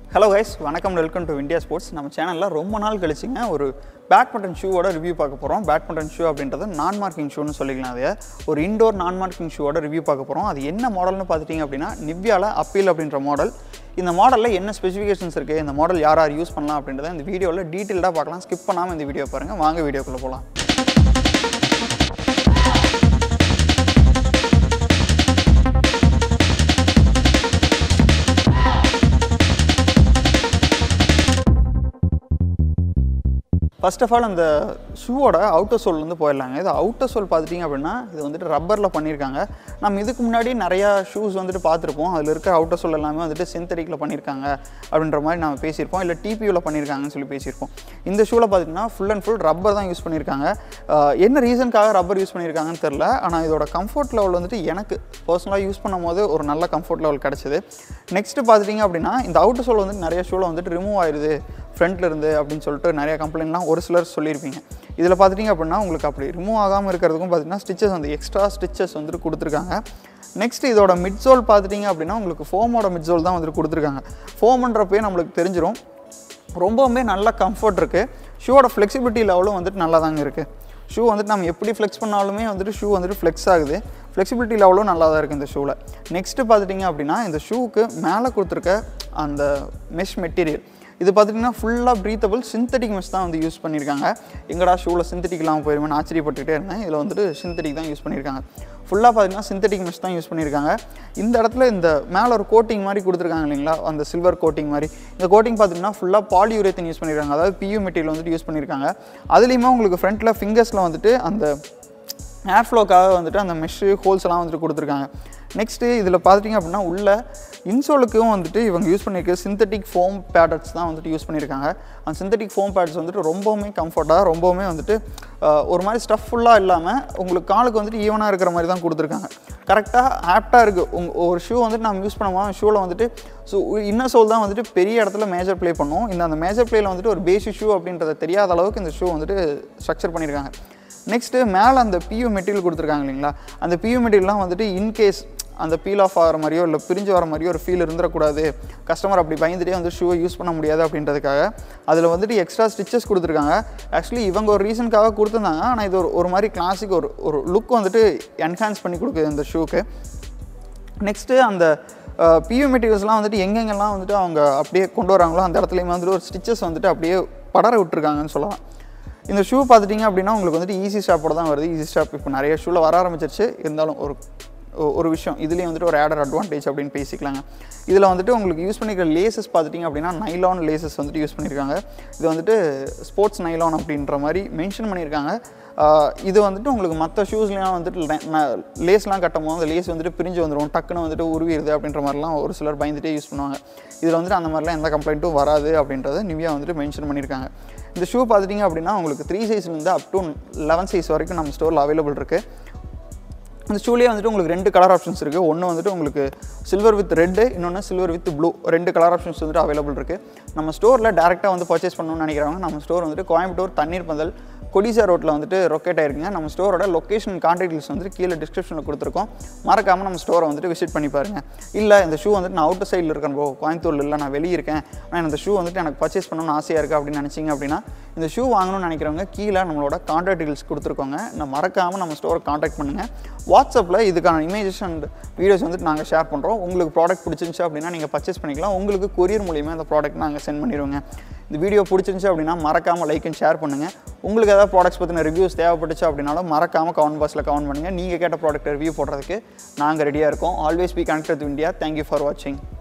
hello guys வணக்கம் welcome to India sports நம்ம சேனலில் ரொம்ப நாள் கழிச்சுங்க ஒரு பேட்மிண்டன் ஷூவோட ரிவ்யூ பார்க்க போகிறோம் பேட்மிண்டன் ஷூ அப்படின்றது நான் மார்க்கிங் ஷூன்னு சொல்லிக்கலாம் அதை ஒரு இண்டோர் நான் மார்க்கிங் ஷூவோட ரிவ்யூ பார்க்க போகிறோம் அது என்ன மாடல்னு பார்த்துட்டிங்க அப்படின்னா நிவ்யாவில் அப்பீல் அப்படின்ற மாடல் இந்த மாடலில் என்ன ஸ்பெசிஃபிகேஷன்ஸ் இருக்குது இந்த மாடல் யார் யார் யூஸ் பண்ணலாம் அப்படின்றத இந்த வீடியோவில் டீட்டெயில்டாக பார்க்கலாம் ஸ்கிப் பண்ணாமல் இந்த வீடியோ பாருங்கள் வாங்க வீடியோக்குள்ளே போகலாம் ஃபர்ஸ்ட் ஆஃப் ஆல் அந்த ஷூவோட அவுட்டர் சோல்லேருந்து போயிடலாங்க இது அவுட்டர் சோல் பார்த்துட்டிங்க அப்படின்னா இது வந்துட்டு ரப்பரில் பண்ணியிருக்காங்க நம்ம இதுக்கு முன்னாடி நிறையா ஷூஸ் வந்துட்டு பார்த்துருப்போம் அதில் இருக்க அவுட்டர் சோல் எல்லாமே வந்துட்டு சிந்தட்டிக்கில் பண்ணியிருக்காங்க அப்படின்ற மாதிரி நம்ம பேசியிருப்போம் இல்லை டிபியூவில் பண்ணியிருக்காங்கன்னு சொல்லி பேசியிருப்போம் இந்த ஷூவில் பார்த்தீங்கன்னா ஃபுல் அண்ட் ஃபுல் ரப்பர் தான் யூஸ் பண்ணியிருக்காங்க ஆஹ் என்ன ரீசனுக்காக ரப்பர் யூஸ் பண்ணியிருக்காங்கன்னு தெரில ஆனால் இதோட கம்ஃபர்ட் லெவல் வந்துட்டு எனக்கு பர்சனலாக யூஸ் பண்ணும்போது ஒரு நல்ல கம்ஃபர்ட் லெவல் கிடச்சிது நெக்ஸ்ட்டு பார்த்துட்டிங்க அப்படின்னா இந்த அவுட்டர் சோல் வந்துட்டு நிறைய ஷூவில் வந்துட்டு ரிமூவ் ஆயிடுது ஃப்ரண்ட்ல இருந்து அப்படின்னு சொல்லிட்டு நிறைய கம்ப்ளைண்ட்லாம் ஒரு சிலர் சொல்லியிருப்பீங்க இதில் பார்த்துட்டிங்க அப்படின்னா உங்களுக்கு அப்படி ரிமூவ் ஆகாமல் இருக்கிறதுக்கும் பார்த்தீங்கன்னா ஸ்டிச்சஸ் வந்து எக்ஸ்ட்ரா ஸ்டிச்சஸ் வந்துட்டு கொடுத்துருக்காங்க நெக்ஸ்ட் இதோட மிட்சோல் பார்த்துட்டிங்க அப்படின்னா உங்களுக்கு ஃபோமோட மிட்சோல் தான் வந்துட்டு கொடுத்துருக்காங்க ஃபோம்ன்றப்பே நம்மளுக்கு தெரிஞ்சிடும் ரொம்பவுமே நல்ல கம்ஃபர்ட் இருக்குது ஷூவோட ஃப்ளெக்சிபிலிட்டி லெவலும் வந்துட்டு நல்லா தாங்க இருக்குது ஷூ வந்துட்டு நம்ம எப்படி ஃப்ளெக்ஸ் பண்ணாலுமே வந்துட்டு ஷூ வந்துட்டு ஃப்ளெக்ஸ் ஆகுது ஃப்ளெக்சிபிலிட்டி லெவலும் நல்லா தான் இருக்குது இந்த ஷூவில் நெக்ஸ்ட்டு பார்த்துட்டிங்க அப்படின்னா இந்த ஷூவுக்கு மேலே கொடுத்துருக்க அந்த மெஷ் மெட்டீரியல் இது பார்த்துட்டிங்கன்னா ஃபுல்லாக ப்ரீத்தபிள் சிந்தட்டிக் மெஷ் தான் வந்து யூஸ் பண்ணியிருக்காங்க எங்கடா ஷூவில் சிந்தட்டிக் இல்லாமல் போயிருமே ஆச்சரியப்பட்டுக்கிட்டே இருந்தேன் இதில் வந்துட்டு சிந்தட்டிக் தான் யூஸ் பண்ணியிருக்காங்க ஃபுல்லாக பார்த்தீங்கன்னா சிந்தட்டிக் மெஷ் தான் யூஸ் பண்ணியிருக்காங்க இந்த இடத்துல இந்த மேலே ஒரு கோட்டிங் மாதிரி கொடுத்துருக்காங்க இல்லைங்களா அந்த சில்வர் கோட்டிங் மாதிரி இந்த கோட்டிங் பார்த்தீங்கன்னா ஃபுல்லாக பாலியூரேத்தன் யூஸ் பண்ணியிருக்காங்க அதாவது பியூ மெட்டீரியல் வந்துட்டு யூஸ் பண்ணியிருக்காங்க அதுலேயுமே உங்களுக்கு ஃப்ரண்ட்டில் ஃபிங்கர்ஸில் வந்துட்டு அந்த ஏர் ஃப்ளோக்காக வந்துட்டு அந்த மெஷ்ஷு ஹோல்ஸ் எல்லாம் வந்துட்டு கொடுத்துருக்காங்க நெக்ஸ்ட்டு இதில் பார்த்துட்டிங்க அப்படின்னா உள்ள இன்சோலுக்கும் வந்துட்டு இவங்க யூஸ் பண்ணியிருக்க சிந்தட்டிக் ஃபோம் பேடட்ஸ் தான் வந்துட்டு யூஸ் பண்ணியிருக்காங்க அந்த சிந்தட்டிக் ஃபோம் பேட்ஸ் வந்துட்டு ரொம்பவுமே கம்ஃபர்ட்டாக ரொம்பவுமே வந்துட்டு ஆஹ், ஒரு மாதிரி ஸ்டஃப் ஃபுல்லாக இல்லாமல் உங்களுக்கு காலுக்கு வந்துட்டு ஈவனாக இருக்கிற மாதிரி தான் கொடுத்துருக்காங்க கரெக்டாக ஆப்டாக இருக்குது உங் ஒரு ஷூ வந்துட்டு நம்ம யூஸ் பண்ணுவோம் ஷூவில் வந்துட்டு ஸோ இன்னர் சோல் தான் வந்துட்டு பெரிய இடத்துல மேஜர் ப்ளே பண்ணும் இந்த அந்த மேஜர் ப்ளேயில் வந்துட்டு ஒரு பேசிக் ஷூ அப்படின்றத தெரியாத அளவுக்கு இந்த ஷூ வந்துட்டு ஸ்ட்ரக்சர் பண்ணியிருக்காங்க நெக்ஸ்ட்டு மேலே அந்த பியூ மெட்டீரியல் கொடுத்துருக்காங்க இல்லைங்களா அந்த பியூ மெட்டீரியல்லாம் வந்துட்டு இன்கேஸ் அந்த பீல் ஆஃப் ஆகிற மாதிரியோ இல்லை பிரிஞ்சு வர மாதிரியோ ஒரு ஃபீல் இருந்துடக்கூடாது கஸ்டமர் அப்படி பயந்துட்டே வந்து ஷூவை யூஸ் பண்ண முடியாது அப்படின்றதுக்காக அதில் வந்துட்டு எக்ஸ்ட்ரா ஸ்டிச்சஸ் கொடுத்துருக்காங்க ஆக்சுவலி இவங்க ஒரு ரீசனுக்காக கொடுத்துருந்தாங்க ஆனால் இது ஒரு ஒரு மாதிரி கிளாசிக் ஒரு ஒரு லுக் வந்துட்டு என்ஹான்ஸ் பண்ணி கொடுக்குது இந்த ஷூக்கு நெக்ஸ்ட்டு அந்த பியூ மெட்டீரியல்ஸ்லாம் வந்துட்டு எங்கெங்கெல்லாம் வந்துட்டு அவங்க அப்படியே கொண்டு வராங்களோ அந்த இடத்துலையுமே வந்துட்டு ஒரு ஸ்டிச்சஸ் வந்துட்டு அப்படியே படர விட்டுருக்காங்கன்னு சொல்லலாம் இந்த ஷூ பார்த்துட்டிங்க அப்படின்னா உங்களுக்கு வந்துட்டு ஈஸி ஸ்டாப்போட தான் வருது ஈஸி ஸ்டாப் இப்போ நிறைய ஷூவில் வர ஆரம்பிச்சிருச்சு இருந்தாலும் ஒரு ஒ- ஒரு விஷயம் இதுலேயும் வந்துட்டு ஒரு ஆடர் அட்வான்டேஜ் அப்படின்னு பேசிக்கலாங்க இதில் வந்துட்டு உங்களுக்கு யூஸ் பண்ணிக்கிற லேசஸ் பார்த்துட்டிங்க அப்படின்னா நைலான் லேசஸ் வந்துட்டு யூஸ் பண்ணியிருக்காங்க இது வந்துட்டு ஸ்போர்ட்ஸ் நைலான் அப்படின்ற மாதிரி மென்ஷன் பண்ணியிருக்காங்க ஆஹ் இது வந்துட்டு உங்களுக்கு மற்ற ஷூஸ்லாம் வந்துட்டு லேஸ்லாம் கட்டும் போது அந்த லேஸ் வந்துட்டு பிரிஞ்சு வந்துடும் டக்குன்னு வந்துட்டு உருவிடுது அப்படின்ற மாதிரிலாம் ஒரு சிலர் பயந்துட்டே யூஸ் பண்ணுவாங்க இதில் வந்துட்டு அந்த மாதிரிலாம் எந்த கம்ப்ளைண்ட்டும் வராது அப்படின்றத நிவ்யா வந்துட்டு மென்ஷன் பண்ணியிருக்காங்க இந்த ஷூ பார்த்துட்டிங்க அப்படின்னா உங்களுக்கு த்ரீ சைஸ்லேருந்து அப் டு லெவன் சைஸ் வரைக்கும் நம்ம ஸ்டோரில் அவைலபிள் இருக்குது இந்த ஷூலேயே வந்துட்டு உங்களுக்கு ரெண்டு கலர் ஆப்ஷன்ஸ் இருக்குது ஒன்று வந்துட்டு உங்களுக்கு சில்வர் வித் ரெட்டு இன்னொன்று சில்வர் வித் ப்ளூ ரெண்டு கலர் ஆப்ஷன்ஸ் வந்துட்டு அவைலபிள் இருக்குது நம்ம ஸ்டோரில் டேரெக்டாக வந்து பர்ச்சேஸ் பண்ணணும்னு நினைக்கிறவங்க நம்ம ஸ்டோர் வந்துட்டு கோயம்புத்தூர் தண்ணீர் பந்தல் கொடிசா ரோட்டில் வந்துட்டு லொக்கேட் ஆயிருக்குங்க நம்ம ஸ்டோரோட லொக்கேஷன் கான்டாக்ட் டீல்ஸ் வந்துட்டு கீழே டிஸ்கிரிப்ஷனில் கொடுத்துருக்கோம் மறக்காமல் நம்ம ஸ்டோரை வந்துட்டு விசிட் பண்ணி பாருங்கள் இல்லை இந்த ஷூ வந்துட்டு நான் அவுட்டர் சைடில் இருக்கேன் ப்ரோ கோயம்புத்தூரில் இல்லை நான் வெளியே இருக்கேன் ஆனால் இந்த ஷூ வந்துட்டு எனக்கு பர்ச்சேஸ் பண்ணணும்னு ஆசையாக இருக்குது அப்படின்னு நினச்சிங்க அப்படின்னா இந்த ஷூ வாங்கணும்னு நினைக்கிறவங்க கீழே நம்மளோட கான்டாக்ட் டீல்ஸ் கொடுத்துருக்கோங்க நான் மறக்காமல் நம்ம ஸ்டோரை காண்டாக்ட் பண்ணுங்கள் வாட்ஸ்அப்பில் இதுக்கான இமேஜஸ் அண்ட் வீடியோஸ் வந்துட்டு நாங்கள் ஷேர் பண்ணுறோம் உங்களுக்கு ப்ராடக்ட் பிடிச்சிருந்துச்சு அப்படின்னா நீங்கள் பர்ச்சேஸ் பண்ணிக்கலாம் உங்களுக்கு கொரியர் மூலியமாக அந்த ப்ராடக்ட் நாங்கள் சென்ட் பண்ணிடுவோங்க இந்த வீடியோ பிடிச்சிருந்துச்சு அப்படின்னா மறக்காமல் லைக் அண்ட் ஷேர் பண்ணுங்கள் உங்களுக்கு ஏதாவது ப்ராடக்ட்ஸ் பற்றின ரிவ்யூஸ் தேவைப்பட்டுச்சு அப்படின்னாலும் மறக்காமல் கமெண்ட் பாக்ஸில் கமெண்ட் பண்ணுங்கள் நீங்கள் கேட்ட ப்ராடக்ட் ரிவ்யூ போடுறதுக்கு நாங்கள் ரெடியாக இருக்கோம் always be connected India thank you for வாட்சிங்